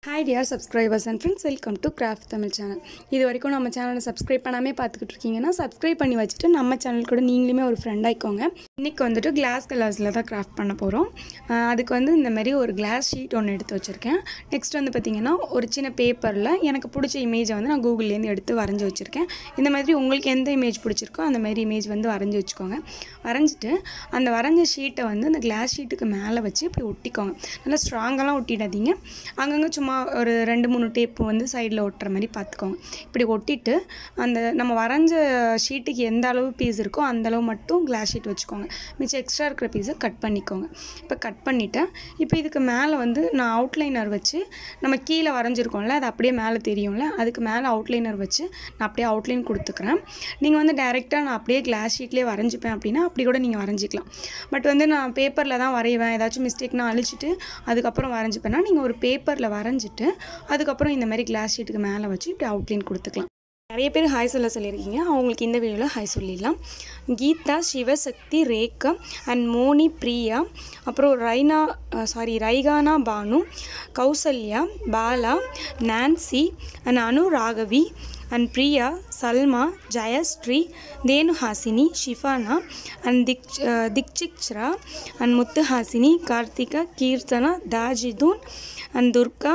hi dear subscribers and friends welcome to craft Tamil channel இது வரைக்கும் நம்ம சேனலை சப்ஸ்கிரைப் பண்ணாமே பார்த்துக்கிட்டு இருக்கீங்கன்னா சப்ஸ்கிரைப் பண்ணி வச்சுட்டு நம்ம சேனல் கூட நீங்களுமே ஒரு ஃப்ரெண்ட் ஆயிக்கோங்க இன்றைக்கி வந்துட்டு கிளாஸ் கலர்ஸில் தான் கிராஃப்ட் பண்ண போகிறோம் அதுக்கு வந்து இந்த மாதிரி ஒரு கிளாஸ் ஷீட் ஒன்று எடுத்து வச்சுருக்கேன் நெக்ஸ்ட் வந்து பார்த்திங்கன்னா ஒரு சின்ன பேப்பரில் எனக்கு பிடிச்ச இமேஜை வந்து நான் கூகுள்லேருந்து எடுத்து வரைஞ்சி வச்சுருக்கேன் இந்த மாதிரி உங்களுக்கு எந்த இமேஜ் பிடிச்சிருக்கோ அந்த மாதிரி இமேஜ் வந்து வரைஞ்சி வச்சுக்கோங்க வரைஞ்சிட்டு அந்த வரைஞ்ச ஷீட்டை வந்து அந்த கிளாஸ் ஷீட்டுக்கு மேலே வச்சு இப்படி ஒட்டிக்கோங்க நல்லா ஸ்ட்ராங்கெல்லாம் ஒட்டிடாதீங்க அங்கங்கே சும்மா ஒரு ரெண்டு மூணு டேப்பு வந்து சைடில் ஒட்டுற மாதிரி பார்த்துக்கோங்க இப்படி ஒட்டிட்டு அந்த நம்ம வரைஞ்ச ஷீட்டுக்கு எந்த அளவு பீஸ் இருக்கோ அந்த அளவு மட்டும் கிளாஸ் ஷீட் வச்சுக்கோங்க மிச்சம் எக்ஸ்ட்ரா இருக்கிற பீஸை கட் பண்ணிக்கோங்க இப்போ கட் பண்ணிவிட்டேன் இப்போ இதுக்கு மேலே வந்து நான் அவுட்லைனர் வச்சு நம்ம கீழே வரைஞ்சிருக்கோம்ல அது அப்படியே மேலே தெரியும்ல அதுக்கு மேலே அவுட்லைனர் வச்சு நான் அப்படியே அவுட்லைன் கொடுத்துக்கிறேன் நீங்கள் வந்து டைரெக்டாக நான் அப்படியே கிளாஸ் ஷீட்லேயே வரைஞ்சிப்பேன் அப்படின்னா அப்படி கூட நீங்கள் வரைஞ்சிக்கலாம் பட் வந்து நான் பேப்பரில் தான் வரைவேன் ஏதாச்சும் மிஸ்டேக் நான் அழிச்சிட்டு அதுக்கப்புறம் வரைஞ்சிப்பேன்னா நீங்கள் ஒரு பேப்பரில் வரைஞ்சிட்டு அதுக்கப்புறம் இந்த மாதிரி கிளாஸ் ஷீட்டுக்கு மேலே வச்சு இப்படி அவுட்லைன் கொடுத்துக்கலாம் நிறைய பேர் ஹாய் சொல்ல சொல்லியிருக்கீங்க அவங்களுக்கு இந்த வீடியோவில் ஹாய் சொல்லிடலாம் கீதா சிவசக்தி ரேகா அண்ட் மோனி பிரியா அப்புறம் Raina sorry Raikana Banu Kausalya Bala Nancy and Anu Raghavi and Priya Salma Jayashree Thenuhasini Shifana and திக் திக்சிக்ஸ்ரா and Muthuhasini Karthika Keerthana Tajidun and Durga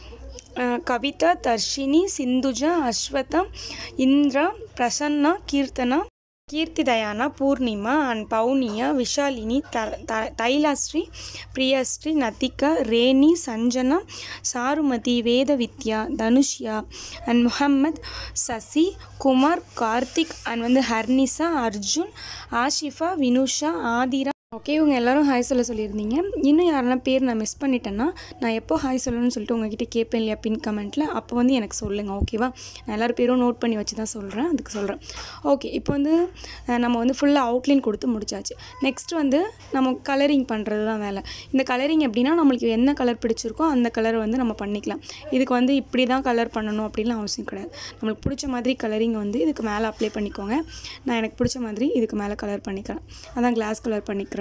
Kavitha Dharshini Sindhuja Aswatha Indira Prasanna Keerthana Keerthi Dayana Poornima and Pavuniya Vishalini த த தைலாஸ்ரீ பிரியாஸ்ரீ நதிகா ரேணி சஞ்சனா சாருமதி வேதவித்யா தனுஷ்யா அண்ட் முஹம்மத் சசி குமார் கார்த்திக் அண்ட் வந்து ஹர்னிசா அர்ஜுன் ஆஷிஃபா வினுஷா ஆதிரா ஓகே இவங்க எல்லாரும் ஹாய் சொல்ல சொல்லியிருந்தீங்க இன்னும் யாரெல்லாம் பேர் நான் மிஸ் பண்ணிட்டேன்னா நான் எப்போ ஹாய் சொல்லணும்னு சொல்லிட்டு உங்ககிட்ட கேட்பேன் இல்லையா பின் கமெண்ட்டில் அப்போ வந்து எனக்கு சொல்லுங்கள் ஓகேவா நான் எல்லோரும் பேரும் நோட் பண்ணி வச்சு தான் சொல்கிறேன் அதுக்கு சொல்கிறேன் ஓகே இப்போ வந்து நம்ம வந்து ஃபுல்லாக அவுட்லைன் கொடுத்து முடிச்சாச்சு நெக்ஸ்ட் வந்து நம்ம கலரிங் பண்ணுறது தான் வேலை இந்த கலரிங் எப்படின்னா நம்மளுக்கு என்ன கலர் பிடிச்சிருக்கோ அந்த கலரை வந்து நம்ம பண்ணிக்கலாம் இதுக்கு வந்து இப்படி தான் கலர் பண்ணணும் அப்படின்லாம் அவசியம் கிடையாது நம்மளுக்கு பிடிச்ச மாதிரி கலரிங் வந்து இதுக்கு மேலே அப்ளை பண்ணிக்கோங்க நான் எனக்கு பிடிச்ச மாதிரி இதுக்கு மேலே கலர் பண்ணிக்கிறேன் அதான் கிளாஸ் கலர் பண்ணிக்கிறேன்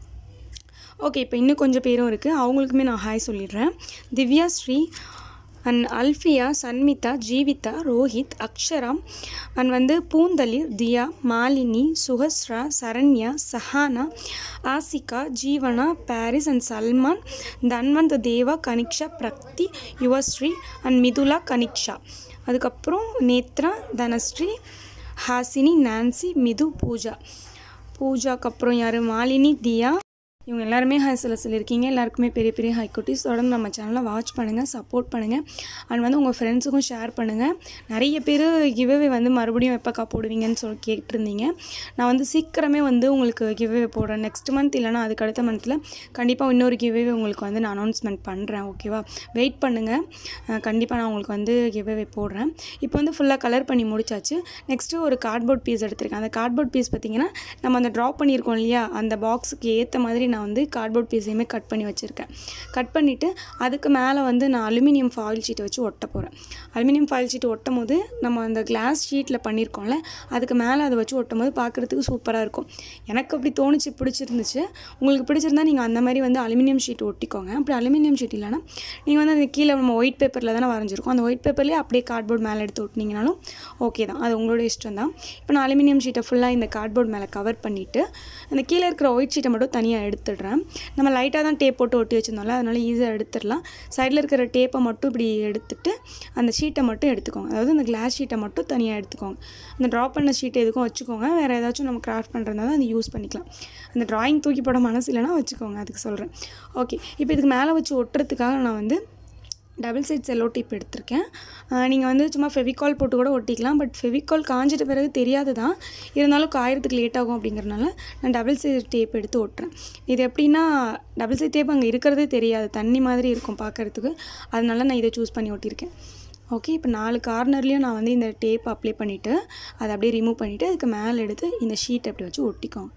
ஓகே இப்போ இன்னும் கொஞ்சம் பேரும் இருக்குது அவங்களுக்குமே நான் ஹாய் சொல்லிடுறேன் திவ்யா ஸ்ரீ அண்ட் அல்ஃபியா சன்மிதா ஜீவிதா ரோஹித் அக்ஷரா அண்ட் வந்து Poonthalir Diya Malini Suhasra Saranya Sahana Ashika Jeevana Paris and Salman Dhanvanth Deva Kaniksha Pragathi Yuvasri and Mithula Kaniksha அதுக்கப்புறம் நேத்ரா தனஸ்ரீ ஹாசினி நான்சி மிது பூஜா பூஜாக்கு அப்புறம் யார் மாலினி தியா இவங்க எல்லாருமே ஹாய் சொல்ல சொல்லியிருக்கீங்க எல்லாருக்குமே பெரிய பெரிய ஹை குட்டீஸ் தொடர்ந்து நம்ம சேனலை வாட்ச் பண்ணுங்கள் சப்போர்ட் பண்ணுங்கள் அண்ட் வந்து உங்கள் ஃப்ரெண்ட்ஸுக்கும் ஷேர் பண்ணுங்கள் நிறைய பேர் கிவ்அவே வந்து மறுபடியும் எப்போக்கா போடுவீங்கன்னு சொல்லி கேட்டிருந்தீங்க நான் வந்து சீக்கிரமே வந்து உங்களுக்கு கிவ்அவே போடுறேன் நெக்ஸ்ட் மந்த் இல்லைனா அதுக்கு அடுத்த மந்தில் கண்டிப்பாக இன்னொரு கிவ்அவே உங்களுக்கு வந்து நான் அனௌன்ஸ்மெண்ட் பண்ணுறேன் ஓகேவா வெயிட் பண்ணுங்கள் கண்டிப்பாக நான் உங்களுக்கு வந்து கிவ்அவே போடுறேன் இப்போ வந்து ஃபுல்லாக கலர் பண்ணி முடிச்சாச்சு நெக்ஸ்ட்டு ஒரு கார்ட்போர்ட் பீஸ் எடுத்திருக்கேன் அந்த கார்ட்போர்ட் பீஸ் பார்த்திங்கன்னா நம்ம அந்த ட்ரா பண்ணியிருக்கோம் இல்லையா அந்த பாக்ஸுக்கு ஏற்ற மாதிரி நான் வந்து கார்ட்போர்ட் பீஸையுமே கட் பண்ணி வச்சுருக்கேன் கட் பண்ணிவிட்டு அதுக்கு மேலே வந்து நான் அலுமினியம் ஃபாயில் ஷீட்டை வச்சு ஒட்ட போகிறேன் அலுமினியம் ஃபாயில் ஷீட் ஒட்டும் போது நம்ம அந்த கிளாஸ் ஷீட்டில் பண்ணியிருக்கோம்ல அதுக்கு மேலே அதை வச்சு ஒட்டும் போது பார்க்குறதுக்கு சூப்பராக இருக்கும் எனக்கு அப்படி தோணுச்சு பிடிச்சிருந்துச்சு உங்களுக்கு பிடிச்சிருந்தா நீங்கள் அந்த மாதிரி வந்து அலுமினியம் ஷீட் ஒட்டிக்கோங்க அப்படி அலுமினியம் ஷீட் இல்லைனா நீங்கள் வந்து அந்த கீழே நம்ம ஒயிட் பேப்பரில் தானே வரைஞ்சிருக்கோம் அந்த ஒயிட் பேப்பர்லேயே அப்படியே கார்ட்போர்ட் மேலே எடுத்து ஒட்டினீங்கனாலும் ஓகே தான் அது உங்களோட இஷ்டம் தான் இப்போ நான் அலுமினியம் ஷீட்டை ஃபுல்லாக இந்த கார்ட்போர்ட் மேலே கவர் பண்ணிவிட்டு அந்த கீழே இருக்கிற ஒயிட் ஷீட்டை மட்டும் தனியாக எடுத்துடுறேன் நம்ம லைட்டாக தான் டேப் போட்டு ஒட்டி வச்சிருந்தோம்ல அதனால் ஈஸியாக எடுத்துடலாம் சைடில் இருக்கிற டேப்பை மட்டும் இப்படி எடுத்துட்டு அந்த ஷீட்டை மட்டும் எடுத்துக்கோங்க அதாவது அந்த கிளாஸ் ஷீட்டை மட்டும் தனியாக எடுத்துக்கோங்க அந்த ட்ரா பண்ண ஷீட்டை எதுக்கும் வச்சுக்கோங்க வேறு ஏதாச்சும் நம்ம கிராஃப்ட் பண்ணுறதா தான் அது யூஸ் பண்ணிக்கலாம் அந்த ட்ராயிங் தூக்கி போட மனசு இல்லைனா வச்சுக்கோங்க அதுக்கு சொல்கிறேன் ஓகே இப்போ இதுக்கு மேலே வச்சு ஒட்டுறதுக்காக நான் வந்து டபுள் சைட் செல்லோ டேப் எடுத்திருக்கேன் நீங்கள் வந்து சும்மா ஃபெவிகால் போட்டு கூட ஒட்டிக்கலாம் பட் ஃபெவிகால் காஞ்சிட்ட பிறகு தெரியாது தான் இருந்தாலும் காயறதுக்கு லேட் ஆகும் அப்படிங்கிறனால நான் டபுள் சைட் டேப் எடுத்து ஒட்டுறேன் இது எப்படின்னா டபுள் சைட் டேப் அங்கே இருக்கிறதே தெரியாது தண்ணி மாதிரி இருக்கும் பார்க்குறதுக்கு அதனால நான் இதை சூஸ் பண்ணி ஒட்டியிருக்கேன் ஓகே இப்போ நாலு கார்னர்லேயும் நான் வந்து இந்த டேப் அப்ளை பண்ணிவிட்டு அதை அப்படியே ரிமூவ் பண்ணிவிட்டு அதுக்கு மேலே எடுத்து இந்த ஷீட் அப்படி வச்சு ஒட்டிக்கோங்க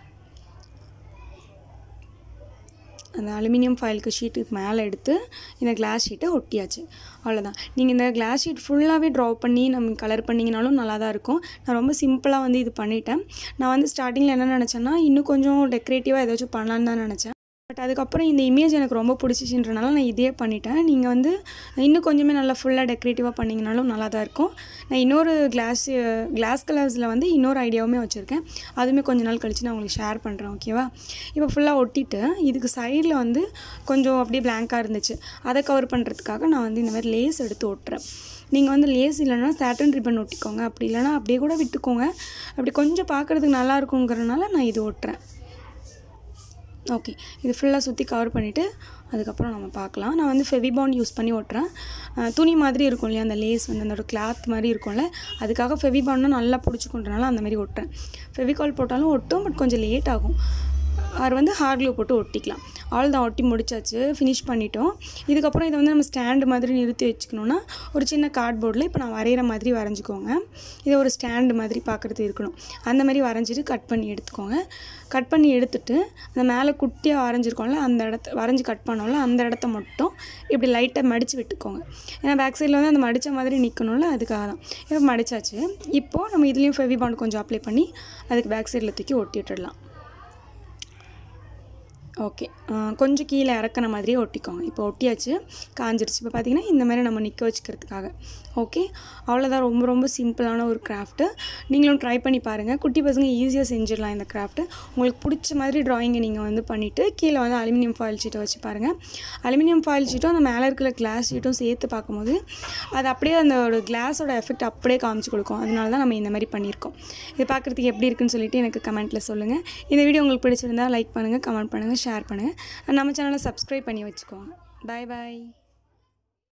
அந்த அலுமினியம் ஃபைலுக்கு ஷீட்டுக்கு மேலே எடுத்து இந்த கிளாஸ் ஷீட்டை ஒட்டியாச்சு அவ்வளோதான் நீங்கள் இந்த கிளாஸ் ஷீட் ஃபுல்லாகவே ட்ரா பண்ணி நம்ம கலர் பண்ணிங்கனாலும் நல்லா தான் இருக்கும் நான் ரொம்ப சிம்பிளாக வந்து இது பண்ணிட்டேன் நான் வந்து ஸ்டார்டிங்கில் என்ன நினச்சேன்னா இன்னும் கொஞ்சம் டெக்கரேட்டிவாக ஏதாச்சும் பண்ணலான்னு தான் நினச்சேன் பட் அதுக்கப்புறம் இந்த இமேஜ் எனக்கு ரொம்ப பிடிச்சிச்சின்றனால நான் இதே பண்ணிட்டேன் நீங்கள் வந்து இன்னும் கொஞ்சமே நல்லா ஃபுல்லாக டெக்கரேட்டிவாக பண்ணிங்கனாலும் நல்லா தான் இருக்கும் நான் இன்னொரு கிளாஸ் கிளாஸ் கலர்ஸில் வந்து இன்னொரு ஐடியாவுமே வச்சுருக்கேன் அதுவுமே கொஞ்ச நாள் கழித்து நான் உங்களுக்கு ஷேர் பண்ணுறேன் ஓகேவா இப்போ ஃபுல்லாக ஒட்டிட்டு இதுக்கு சைடில் வந்து கொஞ்சம் அப்படியே பிளாங்காக இருந்துச்சு அதை கவர் பண்ணுறதுக்காக நான் வந்து இந்த மாதிரி லேஸ் எடுத்து ஒட்டுறேன் நீங்கள் வந்து லேஸ் இல்லைன்னா சாட்டன் ரிப்பன் ஒட்டிக்கோங்க அப்படி இல்லைனா அப்படியே கூட விட்டுக்கோங்க அப்படி கொஞ்சம் பார்க்குறதுக்கு நல்லா இருக்குங்கிறனால நான் இது ஒட்டுறேன் ஓகே இது ஃபுல்லாக சுற்றி கவர் பண்ணிவிட்டு அதுக்கப்புறம் நம்ம பார்க்கலாம் நான் வந்து ஃபெவிபாண்ட் யூஸ் பண்ணி ஒட்டுறேன் அஹ் துணி மாதிரி இருக்கும் இல்லையா அந்த லேஸ் வந்து அந்த ஒரு கிளாத் மாதிரி இருக்கும்ல அதுக்காக ஃபெவிபாண்ட்னா நல்லா பிடிச்சிக்கொண்டனால அந்த மாதிரி ஒட்டுறேன் ஃபெவிகால் போட்டாலும் ஒட்டும் பட் கொஞ்சம் லேட் ஆகும் அது வந்து ஹார்ட் க்ளூ போட்டு ஒட்டிக்கலாம் ஆல் தான் ஒட்டி முடிச்சாச்சு ஃபினிஷ் பண்ணிட்டோம் இதுக்கப்புறம் இதை வந்து நம்ம ஸ்டாண்டு மாதிரி நிறுத்தி வச்சுக்கணுன்னா ஒரு சின்ன கார்ட்போர்டில் இப்போ நான் வரைகிற மாதிரி வரைஞ்சிக்கோங்க இதை ஒரு ஸ்டாண்டு மாதிரி பார்க்குறது இருக்கணும் அந்த மாதிரி வரைஞ்சிட்டு கட் பண்ணி எடுத்துக்கோங்க கட் பண்ணி எடுத்துட்டு அந்த மேலே குட்டியாக வரைஞ்சிருக்கோம்ல அந்த இடத்த வரைஞ்சி கட் பண்ணோம்ல அந்த இடத்த மட்டும் இப்படி லைட்டாக மடித்து விட்டுக்கோங்க ஏன்னா பேக் சைடில் வந்து அந்த மடித்த மாதிரி நிற்கணும்ல அதுக்காக தான் இப்போ மடிச்சாச்சு இப்போது நம்ம இதுலேயும் ஃபெவி பாண்ட் கொஞ்சம் அப்ளை பண்ணி அதுக்கு பேக் சைடில் தூக்கி ஒட்டி விட்டுடலாம் ஓகே கொஞ்சம் கீழே இறக்குன மாதிரியே ஒட்டிக்கோங்க இப்போ ஒட்டியாச்சு காஞ்சிருச்சு இப்போ பார்த்தீங்கன்னா இந்த மாதிரி நம்ம நிற்க வச்சுக்கிறதுக்காக ஓகே அவ்வளோதான் ரொம்ப ரொம்ப சிம்பிளான ஒரு கிராஃப்ட்டு நீங்களும் ட்ரை பண்ணி பாருங்கள் குட்டி பசங்க ஈஸியாக செஞ்சிடலாம் இந்த கிராஃப்ட்டு உங்களுக்கு பிடிச்ச மாதிரி ட்ராயிங்கை நீங்கள் வந்து பண்ணிவிட்டு கீழே வந்து அலுமினியம் ஃபாயில் ஷீட்டை வச்சு பாருங்கள் அலுமினியம் ஃபாயில் ஷீட்டும் அந்த மேலே இருக்கிற கிளாஸ் ஷீட்டும் சேர்த்து பார்க்கும்போது அது அப்படியே அந்த ஒரு கிளாஸோட எஃபெக்ட் அப்படியே காமிச்சு கொடுக்கும் அதனால தான் நம்ம இந்த மாதிரி பண்ணியிருக்கோம் இது பார்க்குறதுக்கு எப்படி இருக்குன்னு சொல்லிட்டு எனக்கு கமெண்ட்டில் சொல்லுங்கள் இந்த வீடியோ உங்களுக்கு பிடிச்சிருந்தா லைக் பண்ணுங்கள் கமெண்ட் பண்ணுங்கள் ஷேர் பண்ணுங்கள் நம்ம சேனலை சப்ஸ்கிரைப் பண்ணி வச்சுக்கோங்க பாய் பாய்